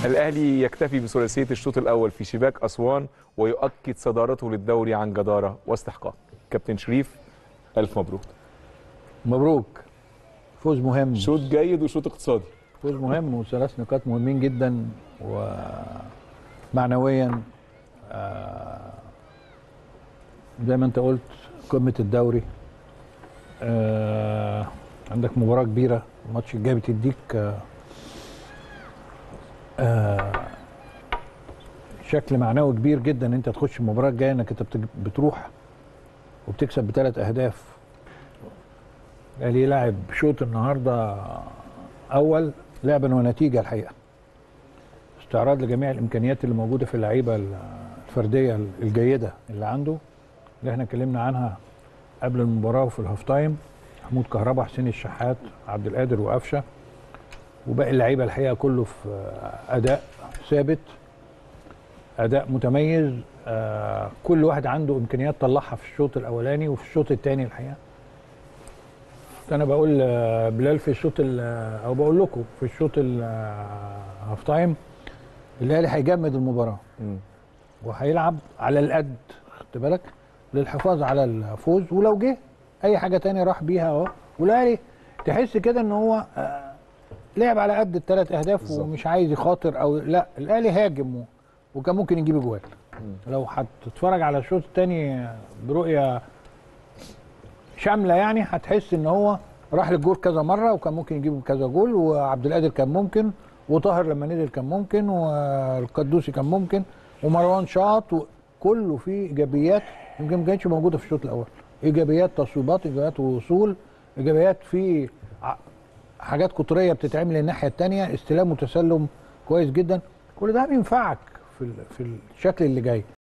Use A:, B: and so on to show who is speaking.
A: الاهلي يكتفي بثلاثيه الشوط الاول في شباك اسوان ويؤكد صدارته للدوري عن جداره واستحقاق كابتن شريف الف مبروك
B: مبروك فوز مهم
A: شوط جيد وشوط اقتصادي
B: فوز مهم وثلاث نقاط مهمين جدا ومعنويا آه، زي ما انت قلت قمه الدوري آه، عندك مباراه كبيره الماتش الجاي بتديك آه، آه، شكل معنوي كبير جدا ان انت تخش المباراه الجايه انك انت بتج- بتروح وبتكسب بثلاث اهداف الاهلي لعب شوط النهارده اول لعبا ونتيجه الحقيقه استعراض لجميع الامكانيات اللي موجوده في اللعيبه الفرديه الجيده اللي عنده اللي احنا اتكلمنا عنها قبل المباراه وفي الهاف تايم محمود كهربا حسين الشحات عبد القادر وقفشه وباقي اللعيبه الحقيقه كله في اداء ثابت اداء متميز آه كل واحد عنده امكانيات طلعها في الشوط الاولاني وفي الشوط الثاني الحقيقه انا بقول آه، بلال في الشوط ال- او بقول لكم في الشوط الهاف تايم الاهلي هيجمد المباراه
A: مم.
B: وهيلعب على القد خدت بالك للحفاظ على الفوز ولو جه اي حاجه تانية راح بيها اهو والاهلي تحس كده ان هو آه، لعب على قد الثلاث اهداف
A: بالظبط.
B: ومش عايز يخاطر او لا الاهلي هاجم و- وكان ممكن يجيب اجوال لو هتتفرج على الشوط الثاني برؤيه شامله يعني هتحس ان هو راح للجول كذا مره وكان ممكن يجيب كذا جول وعبد القادر كان ممكن وطاهر لما نزل كان ممكن والقدوسي كان ممكن ومروان شاط كله فيه ايجابيات يمكن ما كانتش موجوده في الشوط الاول ايجابيات تصويبات ايجابيات وصول ايجابيات في ع- حاجات قطريه بتتعمل الناحيه الثانيه استلام وتسلم كويس جدا كل ده بينفعك في ال- في الشكل اللي جاي